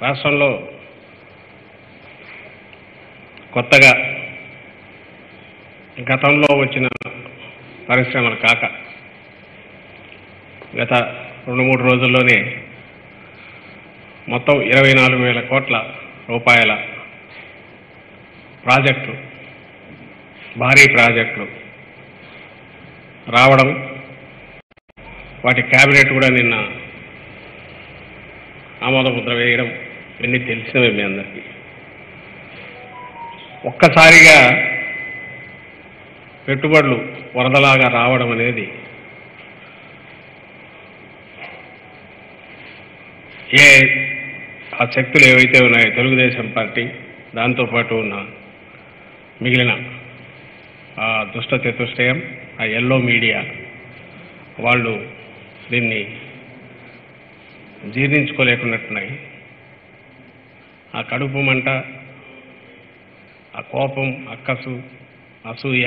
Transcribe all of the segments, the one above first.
రాష్ట్రంలో కొత్తగా గతంలో వచ్చిన పరిశ్రమలు కాక గత రెండు మూడు రోజుల్లోనే మొత్తం ఇరవై నాలుగు వేల కోట్ల రూపాయల ప్రాజెక్టులు భారీ ప్రాజెక్టులు రావడం వాటి క్యాబినెట్ కూడా నిన్న ఆమోద ముద్ర వేయడం ఇవన్నీ తెలిసినవే మీ అందరికీ ఒక్కసారిగా పెట్టుబడులు వరదలాగా రావడం అనేది ఏ ఆ శక్తులు ఏవైతే ఉన్నాయో తెలుగుదేశం పార్టీ దాంతోపాటు ఉన్న మిగిలిన ఆ దుష్ట చతుష్టయం ఆ ఎల్లో మీడియా వాళ్ళు దీన్ని జీర్ణించుకోలేకున్నట్టున్నాయి ఆ కడుపు మంట ఆ కోపం అక్కసు అసూయ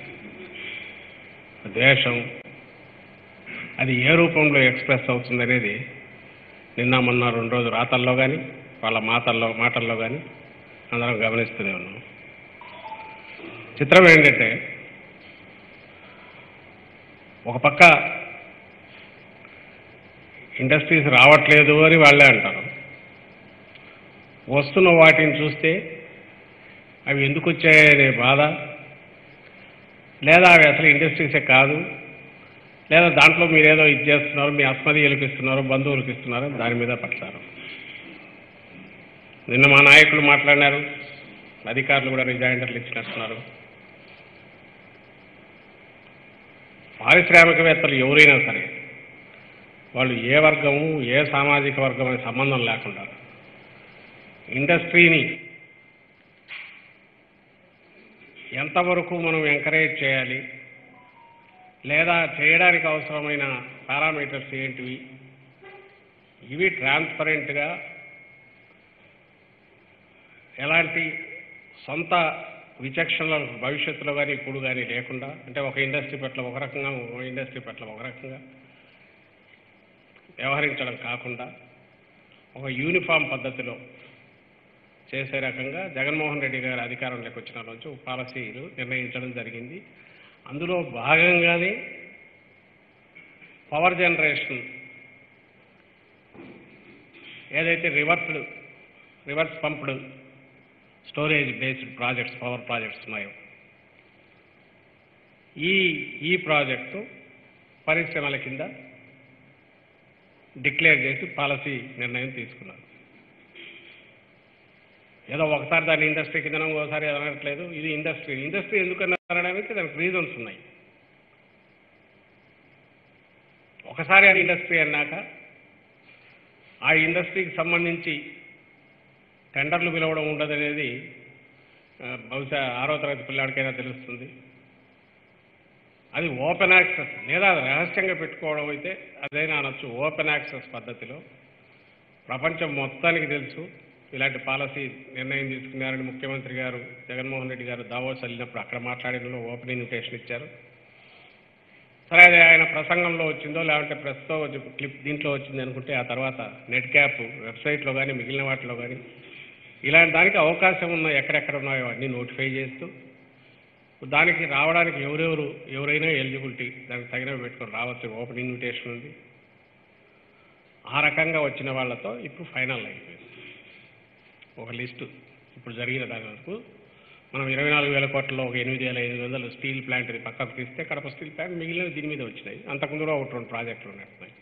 ద్వేషం అది ఏ రూపంలో ఎక్స్ప్రెస్ అవుతుందనేది నిన్న మొన్న రెండు రోజు రాతల్లో కానీ వాళ్ళ మాటల్లో మాటల్లో కానీ అందరం గమనిస్తూనే ఉన్నాం చిత్రం ఏంటంటే ఒక పక్క ఇండస్ట్రీస్ రావట్లేదు అని వాళ్ళే అంటారు వస్తున్న వాటిని చూస్తే అవి ఎందుకు వచ్చాయనే బాధ లేదా అవి అసలు ఇండస్ట్రీసే కాదు లేదా దాంట్లో మీరేదో ఇది చేస్తున్నారు మీ అస్మదీయులకు ఇస్తున్నారు బంధువులకు ఇస్తున్నారు దాని మీద పడతారు నిన్న మా నాయకులు మాట్లాడినారు అధికారులు కూడా రిజైండర్లు ఇచ్చినట్టున్నారు పారిశ్రామికవేత్తలు ఎవరైనా సరే వాళ్ళు ఏ వర్గము ఏ సామాజిక వర్గం అనే సంబంధం లేకుండా ఇండస్ట్రీని ఎంతవరకు మనం ఎంకరేజ్ చేయాలి లేదా చేయడానికి అవసరమైన పారామీటర్స్ ఏంటివి ఇవి ట్రాన్స్పరెంట్గా ఎలాంటి సొంత విచక్షణలు భవిష్యత్తులో కానీ ఇప్పుడు కానీ లేకుండా అంటే ఒక ఇండస్ట్రీ పట్ల ఒక రకంగా ఒక ఇండస్ట్రీ పట్ల ఒక రకంగా వ్యవహరించడం కాకుండా ఒక యూనిఫామ్ పద్ధతిలో చేసే రకంగా జగన్మోహన్ రెడ్డి గారి అధికారంలోకి వచ్చిన నుంచి ఒక పాలసీలు నిర్ణయించడం జరిగింది అందులో భాగంగానే పవర్ జనరేషన్ ఏదైతే reversed reverse pumped storage based projects power projects ఉన్నాయో ఈ ఈ ప్రాజెక్టు పరిశ్రమల కింద డిక్లేర్ చేసి పాలసీ నిర్ణయం తీసుకున్నారు ఏదో ఒకసారి దాన్ని ఇండస్ట్రీ కింద ఒకసారి అనట్లేదు ఇది ఇండస్ట్రీ ఇండస్ట్రీ ఎందుకు అనడానికి దానికి రీజన్స్ ఉన్నాయి ఒకసారి అది ఇండస్ట్రీ అన్నాక ఆ ఇండస్ట్రీకి సంబంధించి టెండర్లు పిలవడం ఉండదనేది ఆ, బహుశా ఆరో తరగతి పిల్లాడికైనా తెలుస్తుంది అది ఓపెన్ యాక్సెస్ లేదా అది రహస్యంగా పెట్టుకోవడం అయితే అదైనా అనొచ్చు ఓపెన్ యాక్సెస్ పద్ధతిలో ప్రపంచం మొత్తానికి తెలుసు ఇలాంటి పాలసీ నిర్ణయం తీసుకున్నారని ముఖ్యమంత్రి గారు జగన్మోహన్ రెడ్డి గారు దావోస్ వెళ్ళినప్పుడు అక్కడ మాట్లాడినలో ఓపెన్ ఇన్విటేషన్ ఇచ్చారు సరే అది ఆయన ప్రసంగంలో వచ్చిందో లేదంటే ప్రెస్తో వచ్చి క్లిప్ దీంట్లో వచ్చింది అనుకుంటే ఆ తర్వాత నెట్ క్యాప్ వెబ్సైట్లో కానీ మిగిలిన వాటిలో కానీ ఇలాంటి దానికి అవకాశం ఉన్న ఎక్కడెక్కడ ఉన్నాయో అన్నీ నోటిఫై చేస్తూ దానికి రావడానికి ఎవరెవరు ఎవరైనా ఎలిజిబిలిటీ దానికి తగినవి పెట్టుకొని రావచ్చు ఓపెన్ ఇన్విటేషన్ ఉంది ఆ రకంగా వచ్చిన వాళ్ళతో ఇప్పుడు ఫైనల్ అయిపోయింది ఒక లిస్టు ఇప్పుడు జరిగిన దాని వరకు మనం ఇరవై నాలుగు వేల కోట్లలో ఒక ఎనిమిది వేల ఐదు వందలు స్టీల్ ప్లాంట్ ఇది పక్కకు తీస్తే కడప స్టీల్ ప్లాంట్ మిగిలిన దీని మీద వచ్చినాయి అంతకుముందు కూడా ఒకటి రెండు ప్రాజెక్టులు నడుస్తున్నాయి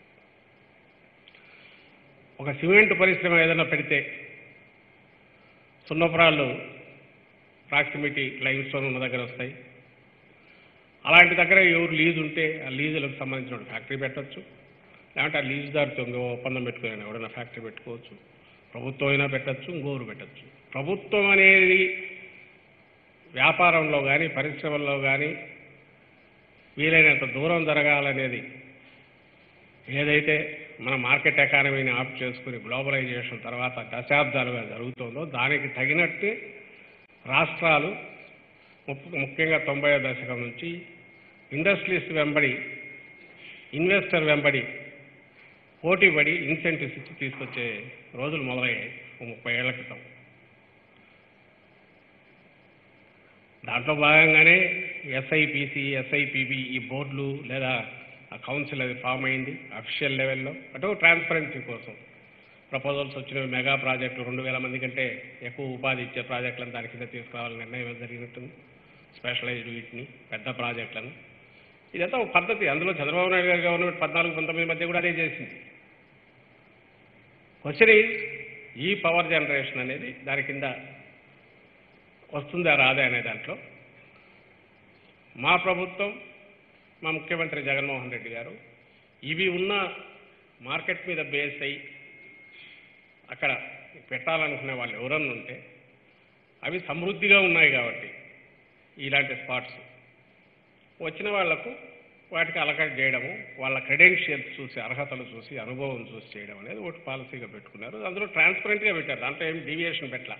ఒక సిమెంట్ పరిశ్రమ ఏదైనా పెడితే సున్నపురాళ్ళు ప్రాక్సిమిటీ లైమ్ స్టోన్ ఉన్న దగ్గర వస్తాయి అలాంటి దగ్గర ఎవరు లీజ్ ఉంటే ఆ లీజులకు సంబంధించిన ఒక ఫ్యాక్టరీ పెట్టచ్చు లేదంటే ఆ లీజుదారుతో ఇంకో ఒప్పందం పెట్టుకుని ఎవడైనా ఫ్యాక్టరీ పెట్టుకోవచ్చు ప్రభుత్వం అయినా పెట్టచ్చు ఇంకోరు పెట్టచ్చు ప్రభుత్వం అనేది వ్యాపారంలో కానీ పరిశ్రమల్లో కానీ వీలైనంత దూరం జరగాలనేది ఏదైతే మన మార్కెట్ ఎకానమీని ఆప్ చేసుకుని గ్లోబలైజేషన్ తర్వాత దశాబ్దాలుగా జరుగుతుందో దానికి తగినట్టే రాష్ట్రాలు ముఖ్య- ముఖ్యంగా తొంభై దశకం నుంచి ఇండస్ట్రీస్ వెంబడి ఇన్వెస్టర్ వెంబడి పోటీపడి ఇన్సెంటివ్స్ ఇచ్చి తీసుకొచ్చే రోజులు మొదలయ్యాయి ఓ ముప్పై ఏళ్ల క్రితం దాంట్లో భాగంగానే ఎస్ఐపిసి ఎస్ఐపిబి ఈ బోర్డులు లేదా ఆ కౌన్సిల్ అది ఫామ్ అయింది అఫీషియల్ లెవెల్లో అటు ట్రాన్స్పరెన్సీ కోసం ప్రపోజల్స్ వచ్చినవి మెగా ప్రాజెక్టులు రెండు వేల మంది కంటే ఎక్కువ ఉపాధి ఇచ్చే ప్రాజెక్టులను దాని కింద తీసుకురావాలని నిర్ణయం జరిగినట్టుంది స్పెషలైజ్డ్ వీటిని పెద్ద ప్రాజెక్టులను ఇదంతా ఒక పద్ధతి అందులో చంద్రబాబు నాయుడు గారి గవర్నమెంట్ పద్నాలుగు పంతొమ్మిది మధ్య కూడా అదే చేసింది క్వశ్చన్ ఈజ్ ఈ పవర్ జనరేషన్ అనేది దాని కింద వస్తుందా రాదా అనే దాంట్లో మా ప్రభుత్వం మా ముఖ్యమంత్రి జగన్మోహన్ రెడ్డి గారు ఇవి ఉన్న మార్కెట్ మీద బేస్ అయ్యి అక్కడ పెట్టాలనుకునే వాళ్ళు ఎవరన్నా ఉంటే అవి సమృద్ధిగా ఉన్నాయి కాబట్టి ఇలాంటి స్పాట్స్ వచ్చిన వాళ్లకు వాటికి అలకట్ చేయడము వాళ్ళ క్రెడెన్షియల్స్ చూసి అర్హతలు చూసి అనుభవం చూసి చేయడం అనేది ఒకటి పాలసీగా పెట్టుకున్నారు అందులో ట్రాన్స్పరెంట్గా పెట్టారు దాంట్లో ఏం డీవియేషన్ పెట్టలా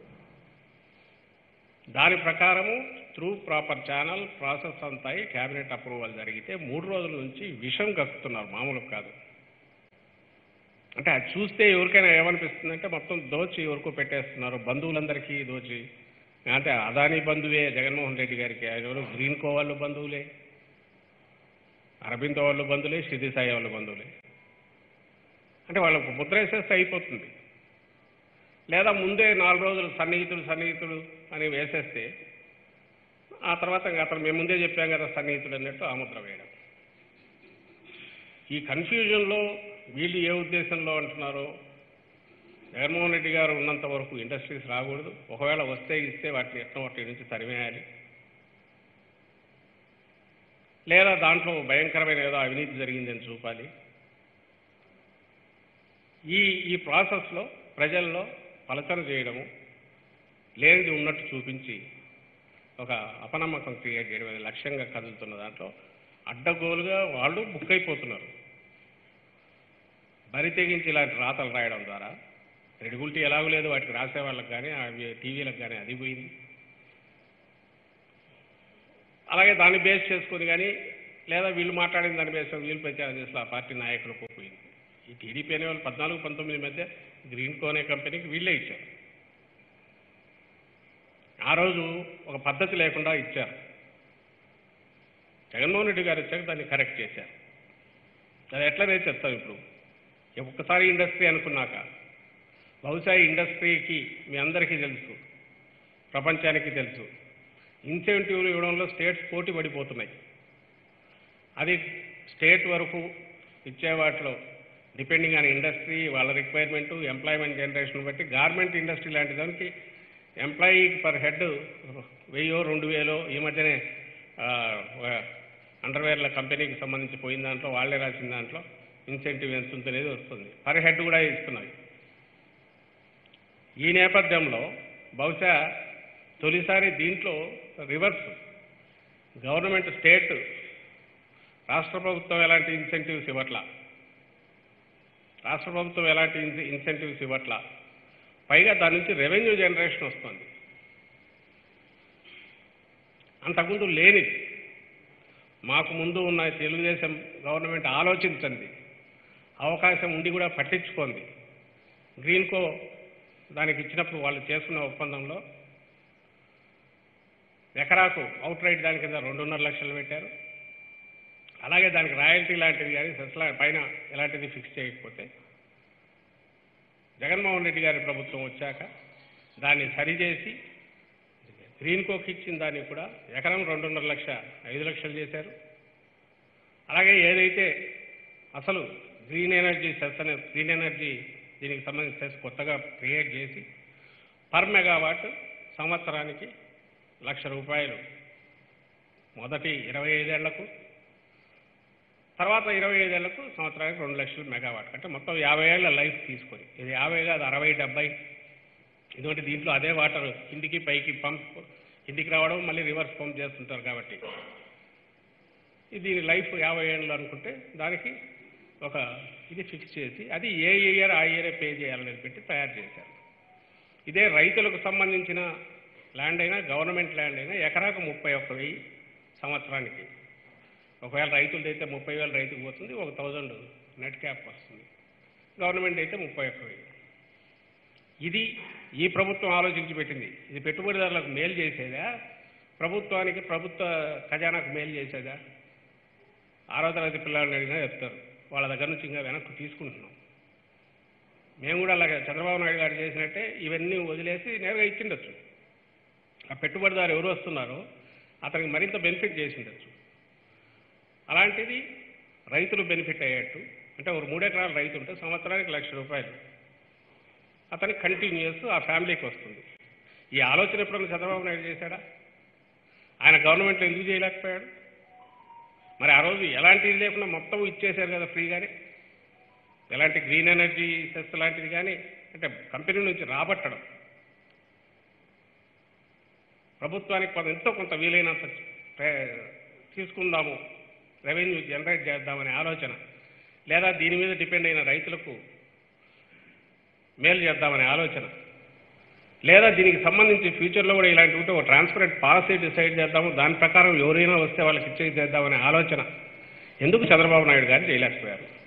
దాని ప్రకారము త్రూ ప్రాపర్ ఛానల్ ప్రాసెస్ అంతా అయి క్యాబినెట్ అప్రూవల్ జరిగితే మూడు రోజుల నుంచి విషం కక్కుతున్నారు మామూలు కాదు అంటే అది చూస్తే ఎవరికైనా ఏమనిపిస్తుందంటే మొత్తం దోచి ఎవరికో పెట్టేస్తున్నారు బంధువులందరికీ దోచి అంటే అదానీ బంధువే జగన్మోహన్ రెడ్డి గారికి ఆయన ఎవరు గ్రీన్ కో వాళ్ళు బంధువులే అరబిందో వాళ్ళు బంధువులే సిద్ధి సాయి వాళ్ళ బంధువులే అంటే వాళ్ళకు ముద్ర వేసేస్తే అయిపోతుంది లేదా ముందే నాలుగు రోజులు సన్నిహితుడు సన్నిహితుడు అని వేసేస్తే ఆ తర్వాత ఇంకా అతను మేము ముందే చెప్పాం కదా సన్నిహితుడు అన్నట్టు ఆ ముద్ర వేయడం ఈ కన్ఫ్యూజన్లో వీళ్ళు ఏ ఉద్దేశంలో అంటున్నారో జగన్మోహన్ రెడ్డి గారు ఉన్నంత వరకు ఇండస్ట్రీస్ రాకూడదు ఒకవేళ వస్తే ఇస్తే వాటిని ఎట్లా వాటి నుంచి తరిమేయాలి లేదా దాంట్లో భయంకరమైన ఏదో అవినీతి జరిగిందని చూపాలి ఈ ఈ ప్రాసెస్లో ప్రజల్లో పలచన చేయడము లేనిది ఉన్నట్టు చూపించి ఒక అపనమ్మకం క్రియేట్ చేయడం అనేది లక్ష్యంగా కదులుతున్న దాంట్లో అడ్డగోలుగా వాళ్ళు బుక్ అయిపోతున్నారు బరి తెగించి ఇలాంటి రాతలు రాయడం ద్వారా క్రెడిబిలిటీ ఎలాగూ లేదు వాటికి రాసే వాళ్ళకి కానీ అవి టీవీలకు కానీ అది పోయింది అలాగే దాన్ని బేస్ చేసుకొని కానీ లేదా వీళ్ళు మాట్లాడిన దాన్ని బేస్ చేసుకొని వీళ్ళు ప్రచారం చేసిన ఆ పార్టీ నాయకులకు పోయింది ఈ టీడీపీ అనే వాళ్ళు పద్నాలుగు పంతొమ్మిది మధ్య గ్రీన్ కో అనే కంపెనీకి వీళ్ళే ఇచ్చారు ఆ రోజు ఒక పద్ధతి లేకుండా ఇచ్చారు జగన్మోహన్ రెడ్డి గారు వచ్చాక దాన్ని కరెక్ట్ చేశారు అది ఎట్లనే చెప్తాం ఇప్పుడు ఒక్కసారి ఇండస్ట్రీ అనుకున్నాక బహుశా ఈ ఇండస్ట్రీకి మీ అందరికీ తెలుసు ప్రపంచానికి తెలుసు ఇన్సెంటివ్లు ఇవ్వడంలో స్టేట్స్ పోటీ పడిపోతున్నాయి అది స్టేట్ వరకు ఇచ్చే వాటిలో డిపెండింగ్ ఆన్ ఇండస్ట్రీ వాళ్ళ రిక్వైర్మెంటు ఎంప్లాయ్మెంట్ జనరేషన్ బట్టి గార్మెంట్ ఇండస్ట్రీ లాంటి దానికి ఎంప్లాయీ పర్ హెడ్ వెయ్యో రెండు వేలో ఈ మధ్యనే అండర్వేర్ల కంపెనీకి సంబంధించి పోయిన దాంట్లో వాళ్ళే రాసిన దాంట్లో ఇన్సెంటివ్ ఎంత ఉంటుంది వస్తుంది పర్ హెడ్ కూడా ఇస్తున్నాయి ఈ నేపథ్యంలో బహుశా తొలిసారి దీంట్లో రివర్స్ గవర్నమెంట్ స్టేట్ రాష్ట్ర ప్రభుత్వం ఎలాంటి ఇన్సెంటివ్స్ ఇవ్వట్లా రాష్ట్ర ప్రభుత్వం ఎలాంటి ఇన్- ఇన్సెంటివ్స్ ఇవ్వట్లా పైగా దాని నుంచి రెవెన్యూ జనరేషన్ వస్తుంది అంతకుముందు లేనిది మాకు ముందు ఉన్న తెలుగుదేశం గవర్నమెంట్ ఆలోచించండి అవకాశం ఉండి కూడా పట్టించుకోండి గ్రీన్కో దానికి ఇచ్చినప్పుడు వాళ్ళు చేసుకున్న ఒప్పందంలో ఎకరాకు అవుట్ రైట్ దాని కింద రెండున్నర లక్షలు పెట్టారు అలాగే దానికి రాయల్టీ లాంటిది కానీ సెస్లా పైన ఎలాంటిది ఫిక్స్ చేయకపోతే జగన్మోహన్ రెడ్డి గారి ప్రభుత్వం వచ్చాక దాన్ని సరిచేసి గ్రీన్ కోక్ ఇచ్చిన దాన్ని కూడా ఎకరం రెండున్నర లక్ష ఐదు లక్షలు చేశారు అలాగే ఏదైతే అసలు గ్రీన్ ఎనర్జీ సెస్ అనే గ్రీన్ ఎనర్జీ దీనికి సంబంధించి సెస్ కొత్తగా క్రియేట్ చేసి పర్ మెగావాట్ సంవత్సరానికి లక్ష రూపాయలు మొదటి ఇరవై ఐదేళ్లకు తర్వాత ఇరవై ఐదేళ్లకు సంవత్సరానికి రెండు లక్షలు మెగావాట్ అంటే మొత్తం యాభై ఏళ్ల లైఫ్ తీసుకొని ఇది యాభై కాదు అరవై డెబ్బై ఎందుకంటే దీంట్లో అదే వాటర్ కిందికి పైకి పంప్ కిందికి రావడం మళ్ళీ రివర్స్ పంప్ చేస్తుంటారు కాబట్టి ఇది దీని లైఫ్ యాభై ఏళ్ళు అనుకుంటే దానికి ఒక ఇది ఫిక్స్ చేసి అది ఏ ఇయర్ ఆ ఇయరే పే చేయాలనేది పెట్టి తయారు చేశారు ఇదే రైతులకు సంబంధించిన ల్యాండ్ అయినా గవర్నమెంట్ ల్యాండ్ అయినా ఎకరాకు ముప్పై ఒక్క వెయ్యి సంవత్సరానికి ఒకవేళ రైతులది అయితే ముప్పై వేలు రైతుకు పోతుంది ఒక థౌజండ్ నెట్ క్యాప్ వస్తుంది గవర్నమెంట్ అయితే ముప్పై ఒక్క వెయ్యి ఇది ఈ ప్రభుత్వం ఆలోచించి పెట్టింది ఇది పెట్టుబడిదారులకు మేలు చేసేదా ప్రభుత్వానికి ప్రభుత్వ ఖజానాకు మేలు చేసేదా ఆరో తరగతి పిల్లల్ని అడిగినా చెప్తారు వాళ్ళ దగ్గర నుంచి ఇంకా వెనక్కి తీసుకుంటున్నాం మేము కూడా అలాగే చంద్రబాబు నాయుడు గారు చేసినట్టే ఇవన్నీ వదిలేసి నేరుగా ఇచ్చిండొచ్చు ఆ పెట్టుబడిదారు ఎవరు వస్తున్నారో అతనికి మరింత బెనిఫిట్ చేసి ఉండొచ్చు అలాంటిది రైతులు బెనిఫిట్ అయ్యేట్టు అంటే ఒక మూడెకరాల రైతు ఉంటే సంవత్సరానికి లక్ష రూపాయలు అతనికి కంటిన్యూస్ ఆ ఫ్యామిలీకి వస్తుంది ఈ ఆలోచన ఎప్పుడైనా చంద్రబాబు నాయుడు చేశాడా ఆయన గవర్నమెంట్లో ఎందుకు చేయలేకపోయాడు మరి ఆ రోజు ఎలాంటి ఇది లేకుండా మొత్తం ఇచ్చేశారు కదా ఫ్రీగానే ఎలాంటి గ్రీన్ ఎనర్జీ సెస్ లాంటిది కానీ అంటే కంపెనీ నుంచి రాబట్టడం ప్రభుత్వానికి కొంత ఎంతో కొంత వీలైనంత ప్రే- తీసుకుందాము రెవెన్యూ జనరేట్ చేద్దామనే ఆలోచన లేదా దీని మీద డిపెండ్ అయిన రైతులకు మేలు చేద్దామనే ఆలోచన లేదా దీనికి సంబంధించి ఫ్యూచర్లో కూడా ఇలాంటి ఉంటే ఒక ట్రాన్స్పరెంట్ పాలసీ డిసైడ్ చేద్దాము దాని ప్రకారం ఎవరైనా వస్తే వాళ్ళకి ఇచ్చే చేద్దామనే ఆలోచన ఎందుకు చంద్రబాబు నాయుడు గారు చేయలేకపోయారు